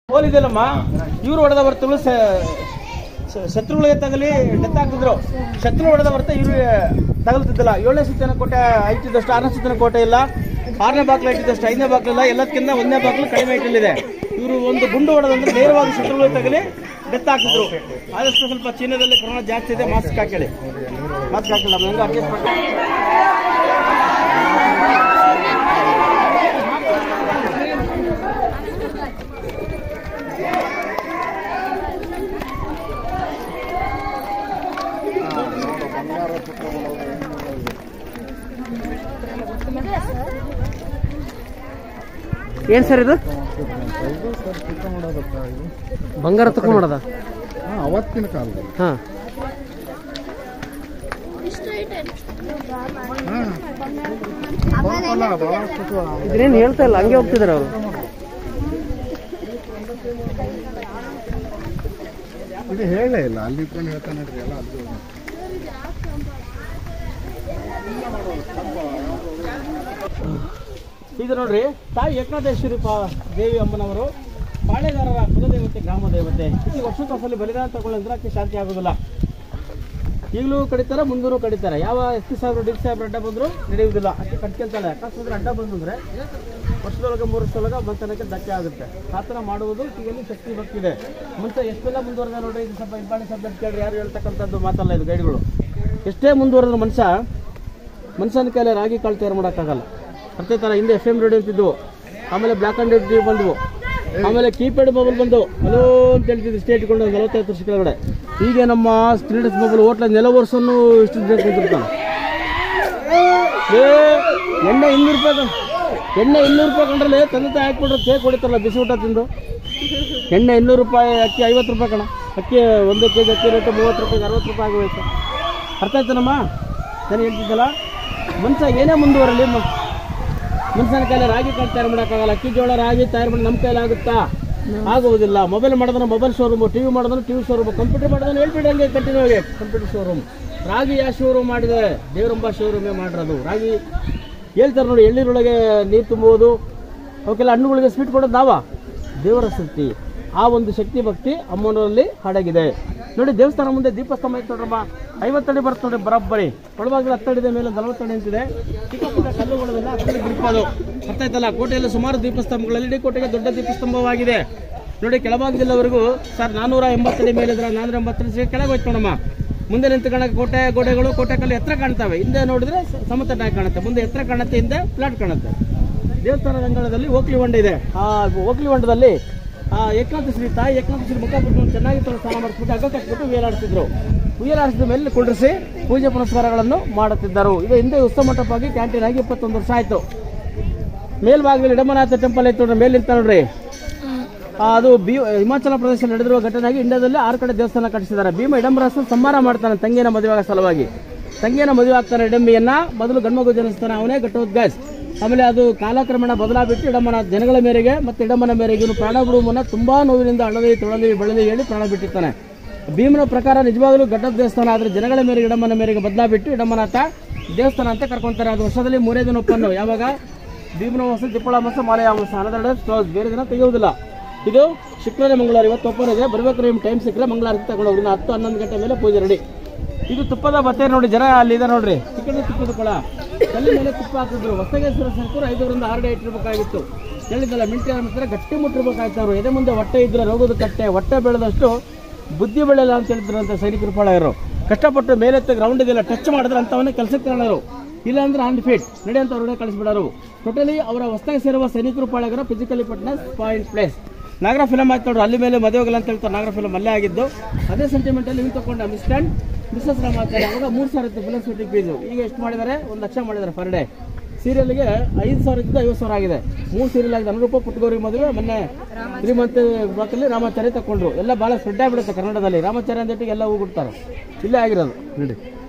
ಹೋಲಿದೆಲ್ಲಮ್ಮ ಇವ್ರು ಹೊಡೆದ ಬರ್ತಲು ಶತ್ರುಗಳಿಗೆ ತಗಲಿ ಡೆತ್ ಆಗ್ತಿದ್ರು ಶತ್ರು ಹೊಡೆದ ಬರ್ತಾ ಇವ್ರು ತಗಲ್ತಿದ್ದಿಲ್ಲ ಏಳನೇ ಸುತ್ತಿನ ಕೋಟೆ ಐಟಿದ್ದಷ್ಟು ಆರನೇ ಸುತ್ತಿನ ಕೋಟೆ ಇಲ್ಲ ಆರನೇ ಬಾಕ್ಲು ಐಟಿದ್ದಷ್ಟು ಐದನೇ ಬಾಕ್ಲು ಇಲ್ಲ ಎಲ್ಲದಕ್ಕಿಂತ ಒಂದನೇ ಬಾಕ್ಲು ಕಡಿಮೆ ಐಟಲ್ಲಿದೆ ಇವರು ಒಂದು ಗುಂಡು ಹೊಡೆದಂದ್ರೆ ನೇರವಾಗಿ ಶತ್ರುಗಳಿಗೆ ತಗಲಿ ಡೆತ್ ಆಗ್ತಿದ್ರು ಆದಷ್ಟು ಸ್ವಲ್ಪ ಚೀನಾದಲ್ಲಿ ಕೊರೋನಾ ಜಾಸ್ತಿ ಇದೆ ಮಾಸ್ಕ್ ಹಾಕಿ ಮಾಸ್ಕ್ ಹಾಕಿಲ್ಲ ಹೆಂಗ ಅಡ್ಜಸ್ಟ್ ಮಾಡಿ ಏನ್ ಸರ್ ಇದು ಬಂಗಾರ ತಕೊಂಡ್ ಮಾಡೋದ ಅವತ್ತಿನ ಕಾಲದಲ್ಲಿ ಹಾ ಅಲ್ಲ ಬಹಳಷ್ಟು ಇದ್ರೇನ್ ಹೇಳ್ತಾ ಇಲ್ಲ ಹಂಗೆ ಹೋಗ್ತಿದಾರೆ ಅವರು ಇದು ಹೇಳೇ ಇಲ್ಲ ಅಲ್ಲಿ ಇಟ್ಕೊಂಡು ಹೇಳ್ತಾನೆ ನೋಡ್ರಿ ಎಲ್ಲ ಅದು ಇದು ನೋಡ್ರಿ ತಾಯಿ ಏಕನಾಥೇಶ್ವರಿ ಪಾ ದೇವಿ ಅಮ್ಮನವರು ಪಾಳೆಗಾರರ ಕುಲದೇವತೆ ಗ್ರಾಮ ದೇವತೆ ಇಲ್ಲಿ ವರ್ಷಕ್ಕೊಂದ್ಸಲಿ ಬಲಿದಾನ ತಗೊಳ್ಳಂದ್ರೆ ಆಕೆ ಶಾಂತಿ ಆಗೋದಿಲ್ಲ ಈಗಲೂ ಕಡಿತಾರೆ ಮುಂದೂ ಕಡಿತಾರೆ ಯಾವ ಎಸ್ ಪಿ ಸಾಹೇಬ್ರು ಡಿ ಸಾಹೇಬ್ರು ಅಡ್ಡ ಬಂದ್ರು ನಡೆಯುವುದಿಲ್ಲ ಆಕೆ ಕಟ್ಕೊಂತಾಳೆ ಅಕಸ್ಮಾತ್ ಅಡ್ಡ ಬಂದ್ರೆ ವರ್ಷದೊಳಗೆ ಮೂರು ವರ್ಷದೊಳಗೆ ಬಂತನಕ್ಕೆ ಧಕ್ಕೆ ಆಗುತ್ತೆ ಆ ಥರ ಮಾಡುವುದು ಈಗಲ್ಲಿ ಶಕ್ತಿ ಭಕ್ತಿ ಇದೆ ಮುಂಚೆ ಎಷ್ಟೆಲ್ಲ ಮುಂದುವರೆದ ನೋಡ್ರಿ ಇದು ಸ್ವಲ್ಪ ಇಂಪಾರ್ಟೆಂಟ್ ಸಬ್ಜೆಕ್ಟ್ ಕೇಳ್ರಿ ಯಾರು ಹೇಳ್ತಕ್ಕಂಥದ್ದು ಮಾತಲ್ಲ ಇದು ಗೈಡ್ಗಳು ಎಷ್ಟೇ ಮುಂದುವರೆದ ಮನುಷ್ಯ ಮನುಷ್ಯನ ಕೈಲಿ ರಾಗಿ ಕಾಳು ತಯಾರು ಮಾಡೋಕ್ಕಾಗಲ್ಲ ಅದೇ ಥರ ಹಿಂದೆ ಎಫ್ ಎಮ್ ರೇಡಿಯೋ ಅಂತಿದ್ವು ಆಮೇಲೆ ಬ್ಲ್ಯಾಕ್ ಆ್ಯಂಡ್ ವೈಟ್ ಟಿವಿ ಬಂದವು ಆಮೇಲೆ ಕೀಪ್ಯಾಡ್ ಮೊಬೈಲ್ ಬಂದು ಹಲೋ ಅಂತ ಹೇಳ್ತಿದ್ವಿ ಸ್ಟೇಟ್ ಇಟ್ಕೊಂಡು ಒಂದು ನಲವತ್ತೈದು ವರ್ಷ ಕೆಳಗಡೆ ಈಗ ನಮ್ಮ ಸ್ಟೇಟಸ್ ಮೊಬೈಲ್ ಹೋಟ್ಲ ನೆಲ ವರ್ಷನೂ ಇಷ್ಟು ದಿನ ಕುಂತಿರ್ತಾನೆ ಏ ಎಣ್ಣೆ ಇನ್ನೂರು ರೂಪಾಯಿ ಕಣ್- ಎಣ್ಣೆ ಇನ್ನೂರು ರೂಪಾಯಿ ಕಂಡ್ರಲ್ಲಿ ತಂದೆ ತಾಯಿ ಹಾಕ್ಬಿಟ್ರೆ ಕೇಕ್ ಹೊಡಿತಾರಲ್ಲ ಬಿಸಿ ಊಟ ತಿಂದು ಎಣ್ಣೆ ಇನ್ನೂರು ರೂಪಾಯಿ ಅಕ್ಕಿ ಐವತ್ತು ರೂಪಾಯಿ ಕಣ ಅಕ್ಕಿ ಒಂದು ಕೆ ಜಿ ಅಕ್ಕಿ ರೇಟು ಮೂವತ್ತು ರೂಪಾಯಿಗೆ ಅರವತ್ತು ರೂಪಾಯಿ ಆಗೋಯ್ತು ಅರ್ಥ ಆಯ್ತನಮ್ಮ ನಾನು ಹೇಳ್ತಿದ್ದಲ್ಲ ಮನುಷ್ಯ ಏನೇ ಮುಂದುವರಲಿ ಮ- ಮನುಷ್ಯನ ಕೈಲಿ ರಾಗಿ ಕಾಳು ತಯಾರು ಮಾಡೋಕ್ಕಾಗಲ್ಲ ಅಕ್ಕಿ ಜೋಳ ರಾಗಿ ತಯಾರು ಮಾಡಿ ನಮ್ಮ ಕೈಲಿ ಆಗುತ್ತಾ ಆಗುವುದಿಲ್ಲ ಮೊಬೈಲ್ ಮಾಡಿದ್ರೆ ಮೊಬೈಲ್ ಶೋರೂಮು ಟಿ ವಿ ಮಾಡಿದ್ರೆ ಟಿ ವಿ ಶೋರೂಮು ಕಂಪ್ಯೂಟರ್ ಮಾಡಿದ್ರೆ ಹೇಳ್ಬಿಡಿ ಹಂಗೆ ಕಂಟಿನ್ಯೂ ಆಗಿ ಕಂಪ್ಯೂಟರ್ ಶೋರೂಮ್ ರಾಗಿ ಯಾವ ಶೋರೂಮ್ ಮಾಡಿದೆ ದೇವರಂಬ ಶೋರೂಮೇ ಮಾಡಿರೋದು ರಾಗಿ ಹೇಳ್ತಾರೆ ನೋಡಿ ಎಳ್ನೀರೊಳಗೆ ನೀರು ತುಂಬುವುದು ಅವಕ್ಕೆಲ್ಲ ಹಣ್ಣುಗಳಿಗೆ ಸ್ವೀಟ್ ಕೊಡೋದು ನಾವ ದೇವರ ಶಕ್ತಿ ಆ ಒಂದು ಶಕ್ತಿ ಭಕ್ತಿ ಅಮ್ಮನವರಲ್ಲಿ ಅಡಗಿದೆ ನೋಡಿ ದೇವಸ್ಥಾನ ಮುಂದೆ ದೀಪಸ್ತಂಭ ಐತೆ ನೋಡ್ರಮ್ಮ ಐವತ್ತಡಿ ಬರುತ್ತೆ ನೋಡಿ ಬರೋಬ್ಬರಿ ಒಳಭಾಗದಲ್ಲಿ ಹತ್ತಡಿದ ಮೇಲೆ ನಲವತ್ತಡಿ ನಿಂತಿದೆ ಚಿಕ್ಕ ಪುಟ್ಟ ಕಲ್ಲುಗಳದೆಲ್ಲ ಹತ್ತಡಿ ಬಿಡ್ಬೋದು ಅರ್ಥ ಆಯ್ತಲ್ಲ ಕೋಟೆಯಲ್ಲಿ ಸುಮಾರು ದೀಪಸ್ತಂಭಗಳಲ್ಲಿ ಇಡೀ ಕೋಟೆಗೆ ದೊಡ್ಡ ದೀಪಸ್ತಂಭವಾಗಿದೆ ನೋಡಿ ಕೆಳಭಾಗದಲ್ಲಿವರೆಗೂ ಸರ್ ನಾನೂರ ಎಂಬತ್ತಡಿ ಮೇಲಿದ್ರೆ ನಾನೂರ ಎಂಬತ್ತಡಿ ಕೆಳಗೆ ಹೋಯ್ತು ನೋಡಮ್ಮ ಮುಂದೆ ನಿಂತ್ಕೊಳ್ಳೋಕೆ ಕೋಟೆ ಗೋಡೆಗಳು ಕೋಟೆ ಕಲ್ಲು ಎತ್ತರ ಕಾಣ್ತವೆ ಹಿಂದೆ ನೋಡಿದ್ರೆ ಸ- ಸಮತಟ್ಟಾಗಿ ಕಾಣುತ್ತೆ ಮುಂದೆ ಎತ್ತರ ಕಾಣುತ್ತೆ ಹಿಂದೆ ಫ್ಲಾಟ್ ಕಾಣುತ್ತೆ ದೇವಸ್ಥಾನದ ಅಂಗಳದಲ್ಲಿ ಓಕ್ಲಿ ಹೊಂಡ ಇದೆ ಆ ಓಕ್ಲಿ ಹೊಂಡದಲ್ಲಿ ಆ ಏಕನಾಥ ಶ್ರೀ ತಾಯಿ ಏಕನಾಥ ಶ್ರೀ ಮುಖ ಬಿಟ್ಟು ಚೆನ್ನಾಗಿ ತೊಳೆದು ಸ್ನಾನ ಮಾಡಿಸ್ಬಿಟ್ಟು ಹಗ್ಗ ಕಟ್ಬಿಟ್ಟು ಉಯ್ಯಾಲಾಡಿಸಿದ್ರು ಉಯ್ಯಾಲಾಡಿಸಿದ ಮೇಲೆ ಕುಂಡ್ರಿಸಿ ಪೂಜೆ ಪುನಸ್ಕಾರಗಳನ್ನು ಮಾಡುತ್ತಿದ್ದರು ಇದು ಹಿಂದೆ ಉತ್ಸವ ಮಂಟಪವಾಗಿ ಕ್ಯಾಂಟೀನ್ ಆಗಿ ಇಪ್ಪತ್ತೊಂದು ವರ್ಷ ಆಯಿತು ಮೇಲ್ಭಾಗದಲ್ಲಿ ಇಡಮನಾಥ ಟೆಂಪಲ್ ಐತೆ ನೋಡ್ರಿ ಮೇಲೆ ನಿಂತ ನೋಡ್ರಿ ಆ, ಅದು ಬಿ ಹಿಮಾಚಲ ಪ್ರದೇಶದಲ್ಲಿ ನಡೆದಿರುವ ಘಟನೆಯಾಗಿ ಇಂಡಿಯಾದಲ್ಲಿ ಆರು ಕಡೆ ದೇವಸ್ಥಾನ ಕಟ್ಟಿಸಿದ್ದಾರೆ ಭೀಮ ಇಡಂಬರಸ ಸಂಹಾರ ಮಾಡ್ತಾನೆ ತಂಗಿನ ಮದುವೆ ಆಗೋ ಸಲುವಾಗಿ ತಂಗಿನ ಮದುವೆ ಆಗ್ತಾನೆ ಇಡಂಬಿಯನ್ನ ಮೊದಲು ಗಂಡ್ಮಗು ಜನಿಸ್ತಾನೆ ಅವನೇ ಘಟೋದ್ಗಾಸ್ ಆಮೇಲೆ ಅದು ಕಾಲಕ್ರಮೇಣ ಬದಲಾಬಿಟ್ಟು ಇಡಮನ ಜನಗಳ ಮೇರೆಗೆ ಮತ್ತು ಇಡಮನ ಮೇರೆಗೆ ಇವನು ಪ್ರಾಣ ಬಿಡುವ ಮುನ್ನ ತುಂಬಾ ನೋವಿನಿಂದ ಅಳದಿ ತೊಳಲಿ ಬೆಳಲಿ ಹೇಳಿ ಪ್ರಾಣ ಬಿಟ್ಟಿರ್ತಾನೆ ಭೀಮನ ಪ್ರಕಾರ ನಿಜವಾಗಲೂ ಘಟ್ಟ ದೇವಸ್ಥಾನ ಆದರೆ ಜನಗಳ ಮೇರೆಗೆ ಇಡಮನ ಮೇರೆಗೆ ಬದಲಾಬಿಟ್ಟು ಇಡಮನಾಥ ದೇವಸ್ಥಾನ ಅಂತ ಕರ್ಕೊಂತಾರೆ ಅದು ವರ್ಷದಲ್ಲಿ ಮೂರೇ ದಿನ ಒಪ್ಪನ್ನು ಯಾವಾಗ ಭೀಮನ ಮಾಸ ದಿಪ್ಪಳ ಮಾಸ ಮಾಲೆಯ ಮಾಸ ಹನ್ನದೆರಡು ಕ್ಲೋಸ್ ಬೇರೆ ದಿನ ತೆಗೆಯುವುದಿಲ್ಲ ಇದು ಶುಕ್ರವಾರ ಮಂಗಳವಾರ ಇವತ್ತು ಓಪನ್ ಇದೆ ಬರಬೇಕು ನಿಮ್ಗೆ ಟೈಮ್ ಸಿಕ್ಕರೆ ಮಂಗಳವಾರ ತಗೊಂಡೋಗ್ರಿ ಇನ್ನು ಹತ್ತು ಹನ್ನೊಂದು ಗಂಟೆ ಮೇಲೆ ಪೂಜೆ ರೆಡಿ ಇದು ತುಪ್ಪದ ಬತ್ತೆ ನೋಡಿ ಜನ ಅಲ್ಲಿ ಇದೆ ನೋಡ್ರಿ ಚಿಕನ್ ತುಪ್ಪದ ಕೊಳ ಕಲ್ಲಿ ಮೇಲೆ ತುಪ್ಪ ಹಾಕಿದ್ರು ಹೊಸಗೇಶ್ವರ ಸರ್ಕೂರು ಐದರಿಂದ ಆರು ಡೇ ಇಟ್ಟಿರ್ಬೇಕಾಗಿತ್ತು ಹೇಳಿದ್ದಲ್ಲ ಮಿಂಟಿ ಅಂತಾರೆ ಗಟ್ಟಿ ಮುಟ್ಟಿರ್ಬೇಕಾಯ್ತು ಅವರು ಎದೆ ಮುಂದೆ ಹೊಟ್ಟೆ ಇದ್ರೆ ರೋಗದ ಕಟ್ಟೆ ಹೊಟ್ಟೆ ಬೆಳೆದಷ್ಟು ಬುದ್ಧಿ ಬೆಳೆಯಲ್ಲ ಅಂತ ಹೇಳ್ತಿರಂತೆ ಸೈನಿಕರು ಪಾಳಗರು ಕಷ್ಟಪಟ್ಟು ಮೇಲೆತ್ತ ಗ್ರೌಂಡ್ ಇದೆಲ್ಲ ಟಚ್ ಮಾಡಿದ್ರೆ ಅಂತವನ್ನೇ ಕೆಲಸಕ್ಕೆ ಕಾಣೋರು ಇಲ್ಲ ಅಂದ್ರೆ ಹ್ಯಾಂಡ್ ಫಿಟ್ ನಡಿ ಅಂತ ಹೊರಗಡೆ ಕಳಿಸ್ಬಿಡೋರು ಟೋಟಲಿ ಅವರ ಹೊಸದಾಗಿ ಸೇರುವ ಸೈನಿಕರು ಪಾಳಗರ ಫಿಸಿಕಲಿ ಫಿಟ್ನೆಸ್ ಪಾಯಿಂಟ್ ಪ್ಲೇಸ್ ನಾಗರ ಫಿಲಮ್ ಆಯ್ತು ನೋಡ್ರಿ ಅಲ್ಲಿ ಮೇಲೆ ಮದುವೆಗಳು ಅಂತ ಹೇಳ್ತಾರೆ ನಾಗರ ಫಿಲಮ್ ಅಲ್ಲೇ ಆಗಿದ್ದು ಅದೇ ಸೆಂಟಿಮೆಂಟಲ್ಲಿ ನೀವು ತಗೊಂಡ ಮಿಸ್ಟರ್ ಅಂಡ್ ಮಿಸ್ಸಸ್ ರಾಮಾಚಾರ್ಯ ಅವಾಗ ಮೂರು ಸಾವಿರ ಇತ್ತು ಫಿಲಮ್ ಶೂಟಿಂಗ್ ಫೀಸು ಈಗ ಎಷ್ಟು ಮಾಡಿದ್ದಾರೆ ಒಂದು ಲಕ್ಷ ಮಾಡಿದ್ದಾರೆ ಪರ್ ಡೇ ಸೀರಿಯಲ್ಗೆ ಐದು ಸಾವಿರ ಇದ್ದು ಐವತ್ತು ಸಾವಿರ ಆಗಿದೆ ಮೂರು ಸೀರಿಯಲ್ ಆಗಿದೆ ಅನುರೂಪ ಪುಟ್ಟಗೌರಿ ಮದುವೆ ಮೊನ್ನೆ ಶ್ರೀಮಂತ ಬ್ಲಾಕಲ್ಲಿ ರಾಮಾಚಾರ್ಯ ತಗೊಂಡ್ರು ಎಲ್ಲ ಭಾಳ ಸ್ಪ್ರೆಡ್ ಆಗಿಬಿಡುತ್ತೆ ಕನ್ನಡದಲ್ಲಿ ರಾಮಾಚಾರ್ಯ ಅಂದಿಟ್ಟಿಗೆ ಎಲ್ಲ ಹೋಗ್ಬಿಡ್ತಾರೆ ಇಲ್ಲೇ ಆಗಿರೋದು ನೋಡಿ